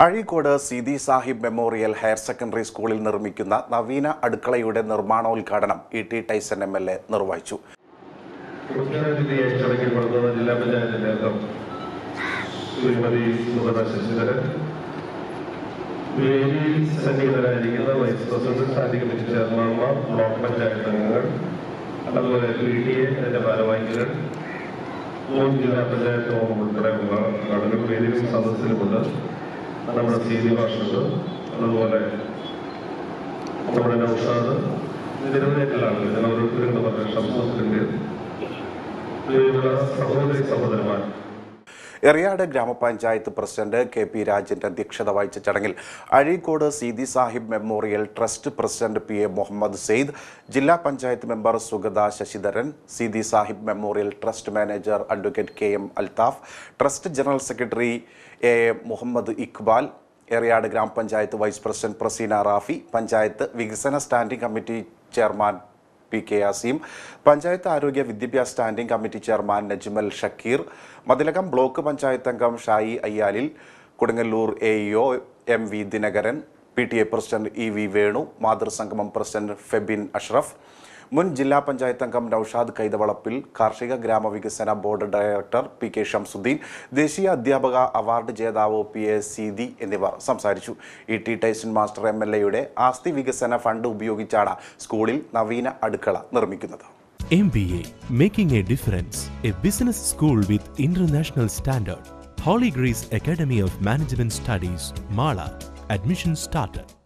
Azhikode Sidi Sahib memorial higher secondary സ്കൂളിൽ നിർമ്മിക്കുന്ന നവീന അടുക്കളയുടെ നിർമ്മാണോദ്ഘാടനം E T Tyson M L A നിർവഹിച്ചു മുഖ്യാതിഥിയായി ചടങ്ങിൽ പങ്കെടുക്കുന്ന ജില്ലാ പഞ്ചായത്തിന്റെ അംഗം ശ്രീമതി സുഗത ശശിധരൻ വേദിയിൽ സന്നിഹിതരായിരിക്കുന്ന വൈസ് പ്രസിഡന്റ് സ്റ്റാൻഡിംഗ് കമ്മിറ്റി ചെയർമാൻമാർ ബ്ലോക്ക് പഞ്ചായത്ത് അംഗങ്ങൾ അതുപോലെ പി ടി എ അതിന്റെ ഭാരവാഹികൾ മുൻ ജില്ലാ പഞ്ചായത്ത് അംഗം ഉൾപ്പെടെയുള്ള ആളുകൾ വേദിയിൽ സദസ്സിലുമുണ്ട് നമ്മുടെ സീതി ഭാഷകൾ അതുപോലെ നമ്മുടെ നൗഷാദ് നിരവധിയായിട്ടുള്ള ആളുകൾ ഞാൻ ഓരോരുത്തരും പറഞ്ഞ ശബ്ദത്തിന്റെ പ്രിയമുള്ള സഹോദരി സഹോദരന്മാർ എറിയാട് ഗ്രാമപഞ്ചായത്ത് പ്രസിഡന്റ് കെ പി രാജന്റെ അധ്യക്ഷത വഹിച്ച ചടങ്ങിൽ Azhikode Seethi Sahib memorial trust president P A Muhammad Sayed ജില്ലാ panchayat member Sugatha Sasidharan Seethi Sahib memorial trust manager advocate K M Althaf trust general secretary A A Muhammad Iqbal Eriyad grama panchayat vice president Praseena Rafi panchayat വികസന standing committee chairman P K Yaseem panchayat ആരോഗ്യ വിദ്യാഭ്യാസ standing committee chairman Najmal Shakir Mathilakam block panchayat അംഗം Shayi Ayyalil Kodungallur A EO M V Dinakaran P T A president E V Venu മാതൃസംഗമം president Febin Ashraf മുൻ ജില്ലാ പഞ്ചായത്ത് അംഗം നൌഷാദ് കൈതവളപ്പിൽ കാർഷിക ഗ്രാമവികസന board director P K Shamsuddin ദേശീയ അധ്യാപക അവാർഡ് ജേതാവ് പി എ സീതി എന്നിവർ സംസാരിച്ചു E T Tyson master M L എയുടെ ആസ്തി വികസന ഫണ്ട് ഉപയോഗിച്ചാണ് സ്കൂളിൽ നവീന അടുക്കള നിർമ്മിക്കുന്നത് MBA Making a Difference, a business school with international standard. Holy Grace Academy of Management Studies, Mala. Admission started.